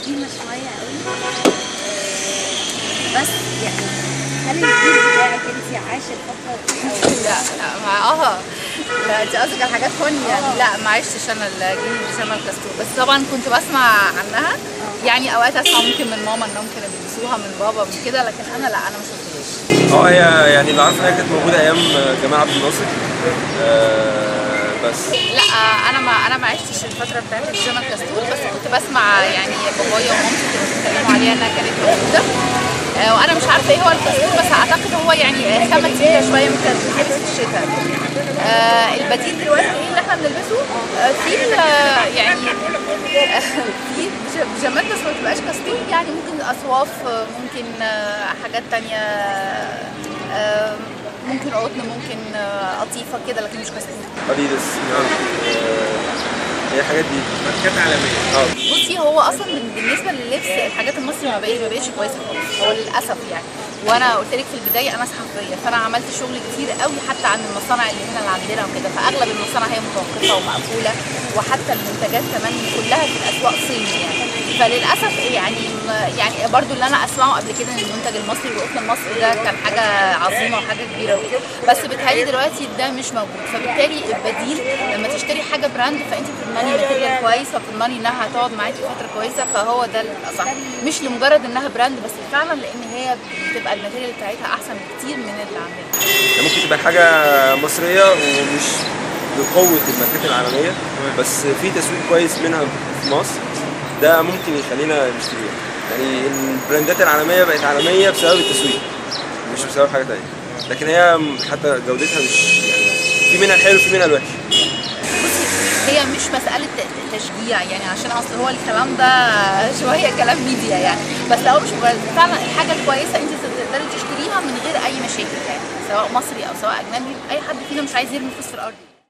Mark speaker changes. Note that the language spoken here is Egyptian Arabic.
Speaker 1: قديمة شوية قوي آه، بس يعني هل الجيل بتاعك انت عايشة الفترة دي او
Speaker 2: لا لا ما اه لا انت قصدك على حاجات فن يعني لا ما عشتش انا الجيل جمال كاستور بس طبعا كنت بسمع عنها يعني اوقات اسمع ممكن من ماما انهم كانوا بيلبسوها من بابا من كده لكن انا لا انا ما شفتهاش
Speaker 3: اه هي يعني اللي عارف انها كانت موجوده ايام جمال عبد الناصر آه بس
Speaker 2: لا انا ما انا ما عشتش الفتره بتاعت الجمال كاستور بس كنت بسمع يعني بابايا ومامتي كانوا بيتكلموا عليها انها كانت موجوده آه، وانا مش عارفه ايه هو الكاستور بس اعتقد هو يعني خامه تقيله شويه ممكن تتلبس في الشتاء آه، البديل دلوقتي ايه اللي احنا بنلبسه آه، في ال- يعني آه، في بج- بيجامات بس ما بتبقاش كاستور يعني ممكن اصواف آه، ممكن آه، حاجات تانية آه، ممكن قطن ممكن آه، قطيفه كده لكن مش كاستور
Speaker 3: اديداس آه، هي الحاجات دي ماركات عالميه اه
Speaker 2: بصي هو اصلا بال- بالنسبه لللبس الحاجات المصري ما بقتش ما بقتش كويسه خالص هو للاسف يعني وانا قلت لك في البدايه انا صحفيه فانا عملت شغل كتير قوي حتى عن المصانع اللي هنا اللي عندنا وكده فاغلب المصانع هي متوقفه ومقفوله وحتى المنتجات كمان كلها في الاسواق صيني يعني فللاسف يعني يعني برضو اللي انا اسمعه قبل كده ان المنتج المصري والقطن المصري ده كان حاجه عظيمه وحاجه كبيره وكده بس بيتهيألي دلوقتي ده مش موجود فبالتالي البديل لما تشتري حاجه براند فانت بتضمني ماتيريال كويس فبتضمني انها هتقعد معاكي فتره كويسه فهو ده الاصح مش لمجرد انها براند بس فعلا لان هي بتبقى الماتيريال بتاعتها احسن بكتير من اللي عندنا
Speaker 3: يعني ممكن تبقى حاجه مصريه ومش بقوه الماركات العالميه بس في تسويق كويس منها في مصر ده ممكن يخلينا نشتريها يعني البراندات العالميه بقت عالميه بسبب التسويق مش بسبب حاجه تانية لكن هي حتى جودتها مش يعني في منها الحلو وفي منها الوحش
Speaker 2: بصي هي مش مسألة ت- تشجيع يعني عشان أصل هو الكلام ده شوية كلام ميديا يعني بس لو مش مجرد فعلا الحاجة الكويسة أنت تقدري تشتريها من غير أي مشاكل يعني سواء مصري أو سواء أجنبي أي حد فينا مش عايز يرمي فلوس في الأرض